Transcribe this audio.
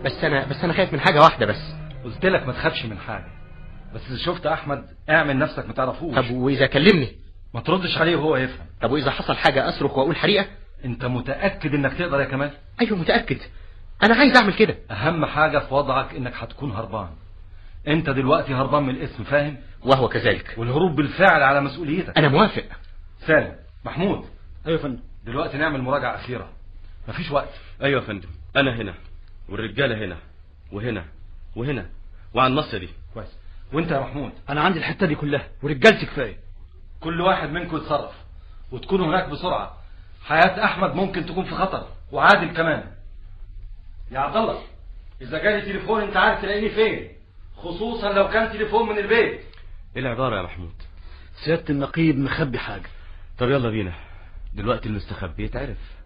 بس انا بس انا خايف من حاجه واحده بس قلت لك ما تخافش من حاجه بس اذا شفت احمد اعمل نفسك ما تعرفوش طب واذا كلمني ما تردش عليه وهو يفهم طب واذا حصل حاجه اصرخ واقول حريقه انت متاكد انك تقدر يا كمال ايوه متاكد انا عايز اعمل كده اهم حاجه في وضعك انك هتكون هربان انت دلوقتي هربان من الاسم فاهم وهو كذلك والهروب بالفعل على مسؤوليتك انا موافق سالم محمود ايوه يا فندم دلوقتي نعمل مراجعه اخيره مفيش وقت ايوه يا فندم انا هنا والرجاله هنا وهنا وهنا وعلى النص دي كويس وانت يا محمود انا عندي الحته دي كلها ورجالتي كفايه كل واحد منكم يتصرف وتكونوا هناك بسرعه حياه احمد ممكن تكون في خطر وعادل كمان يا عبد الله اذا جالي تليفون انت عارف تلاقيني فين خصوصا لو كان تليفون من البيت ايه العباره يا محمود سياده النقيب مخبي حاجه طب يلا بينا دلوقتي المستخبي يتعرف